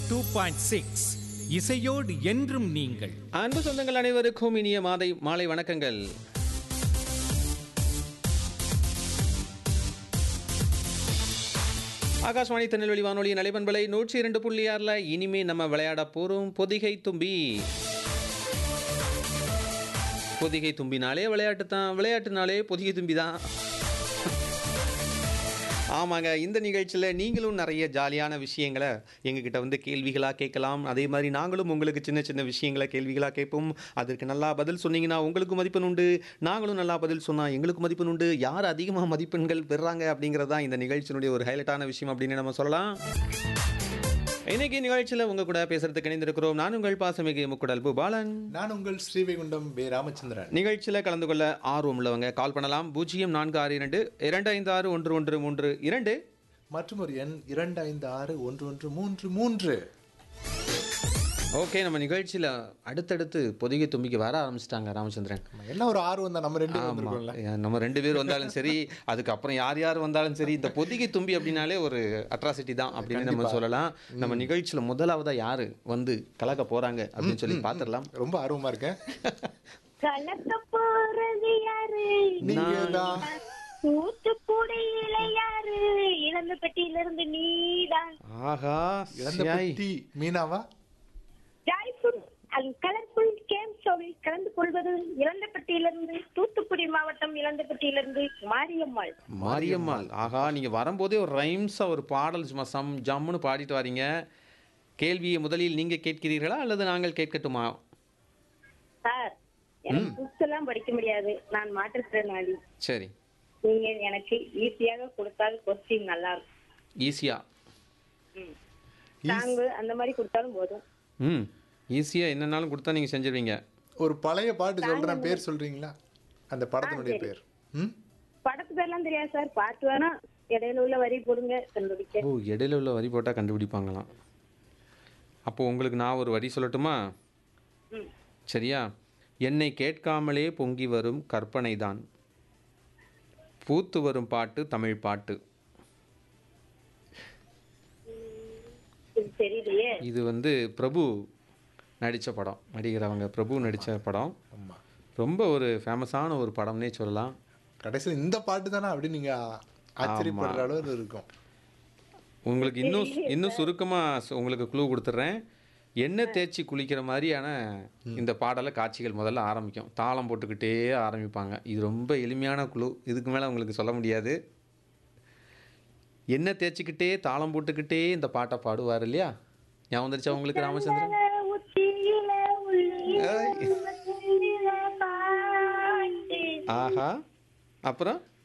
Two point six இசையோடு என்றும் நீங்கள் அன்பு சொந்தங்கள் அனைவருக்கும் இனிய மாதை மாலை வணக்கங்கள் ஆகாஷ்வாணி திருநெல்வேலி வானொலி நலைபண்பலை நூற்றி இரண்டு புள்ளி ஆறில் இனிமே நம்ம விளையாட போகிறோம் பொதிகை தும்பி பொதிகை தும்பினாலே விளையாட்டு தான் விளையாட்டுனாலே பொதிகை தும்பி தான் ஆமாங்க இந்த நிகழ்ச்சியில் நீங்களும் நிறைய ஜாலியான விஷயங்களை எங்ககிட்ட வந்து கேள்விகளாக கேட்கலாம் அதே மாதிரி நாங்களும் உங்களுக்கு சின்ன சின்ன விஷயங்களை கேள்விகளாக கேட்போம் அதற்கு நல்லா பதில் சொன்னீங்கன்னா உங்களுக்கு மதிப்பெண் உண்டு நாங்களும் நல்லா பதில் சொன்னால் எங்களுக்கு மதிப்பெண் உண்டு யார் அதிகமாக மதிப்பெண்கள் பெறுறாங்க அப்படிங்கிறது தான் இந்த நிகழ்ச்சியினுடைய ஒரு ஹைலைட்டான விஷயம் அப்படின்னு நம்ம சொல்லலாம் இன்னைக்கு நிகழ்ச்சியில் உங்க கூட பேசுறதுக்கு இணைந்திருக்கிறோம் நான் உங்கள் பாசமிகு முக்குடல் பாலன் நான் உங்கள் ஸ்ரீவைகுண்டம் பே ராமச்சந்திரன் நிகழ்ச்சியில் கலந்து கொள்ள ஆர்வம் உள்ளவங்க கால் பண்ணலாம் பூஜ்ஜியம் நான்கு ஆறு இரண்டு இரண்டு ஐந்து ஆறு ஒன்று ஒன்று மூன்று இரண்டு மற்றும் ஒரு எண் இரண்டு ஐந்து ஆறு ஒன்று ஒன்று மூன்று மூன்று ஓகே நம்ம நிகழ்ச்சியில் அடுத்தடுத்து பொதிகை தும்பிக்கு வர ஆரம்பிச்சிட்டாங்க ராமச்சந்திரன் நம்ம எல்லாம் ஒரு ஆர்வம் தான் நம்ம ரெண்டு பேரும் ஆமா. வந்திருக்கோம்ல நம்ம ரெண்டு பேர் வந்தாலும் சரி அதுக்கப்புறம் யார் யார் வந்தாலும் சரி இந்த பொதிகை தும்பி அப்படின்னாலே ஒரு அட்ராசிட்டி தான் அப்படின்னு நம்ம சொல்லலாம் நம்ம நிகழ்ச்சியில் முதலாவதா யாரு வந்து கலக்க போறாங்க அப்படின்னு சொல்லி பார்த்துடலாம் ரொம்ப ஆர்வமா இருக்கேன் கலக்க போறது யாரு நீங்க தான் தூத்துக்குடியில யாரு இளந்த பெட்டியில இருந்து நீதான் ஆஹா இறந்த சியாய். பெட்டி மீனாவா ஜாய்ஃபுல் கலர்ஃபுல் கேம் ஷோவில் கலந்து கொள்வது இளந்தப்பட்டியிலிருந்து தூத்துக்குடி மாவட்டம் இளந்தப்பட்டியிலிருந்து மாரியம்மாள் மாரியம்மாள் ஆஹா நீங்க வரும்போதே ஒரு ரைம்ஸா ஒரு பாடல் சும்மா சம் ஜம்முன்னு பாடிட்டு வரீங்க கேள்வியை முதலில் நீங்க கேட்கிறீர்களா அல்லது நாங்கள் கேட்கட்டுமா சார் எனக்கு புக்ஸ் எல்லாம் படிக்க முடியாது நான் மாற்றுத்திறனாளி சரி நீங்க எனக்கு ஈஸியாக கொடுத்தால் கொஸ்டின் நல்லா இருக்கும் ஈஸியா சாங்கு அந்த மாதிரி கொடுத்தாலும் போதும் ம் ஈஸியா என்னன்னாலும் கொடுத்தா நீங்க செஞ்சிருவீங்க ஒரு பழைய பாட்டு சொல்றேன் பேர் சொல்றீங்களா அந்த படத்தினுடைய பேர் ம் படத்து பேர்லாம் தெரியாது சார் பாட்டு வேணா இடையில உள்ள வரி போடுங்க கண்டுபிடிக்க ஓ இடையில உள்ள வரி போட்டால் கண்டுபிடிப்பாங்களாம் அப்போ உங்களுக்கு நான் ஒரு வரி சொல்லட்டுமா ம். சரியா என்னை கேட்காமலே பொங்கி வரும் கற்பனை தான் பூத்து வரும் பாட்டு தமிழ் பாட்டு இது தெரியலையே இது வந்து பிரபு நடித்த படம் நடிக்கிறவங்க பிரபு நடித்த படம் ஆமா ரொம்ப ஒரு ஃபேமஸான ஒரு படம்னே சொல்லலாம் கடைசியில் இந்த பாட்டு தானே அப்படின்னு நீங்க ஆச்சரியப்படுற அளவு இருக்கும் உங்களுக்கு இன்னும் இன்னும் சுருக்கமாக உங்களுக்கு க்ளூ கொடுத்துட்றேன் எண்ணெய் தேய்ச்சி குளிக்கிற மாதிரியான இந்த பாடலை காட்சிகள் முதல்ல ஆரம்பிக்கும் தாளம் போட்டுக்கிட்டே ஆரம்பிப்பாங்க இது ரொம்ப எளிமையான குழு இதுக்கு மேலே உங்களுக்கு சொல்ல முடியாது எண்ணெய் தேய்ச்சிக்கிட்டே தாளம் போட்டுக்கிட்டே இந்த பாட்டை பாடுவார் இல்லையா ஞாபகம் வந்துருச்சா உங்களுக்கு ராமச்சந்திரன் உச்சியில உள்ளியில ஏய். மத்தியில பாட்டு. ஆஹா அப்புறம்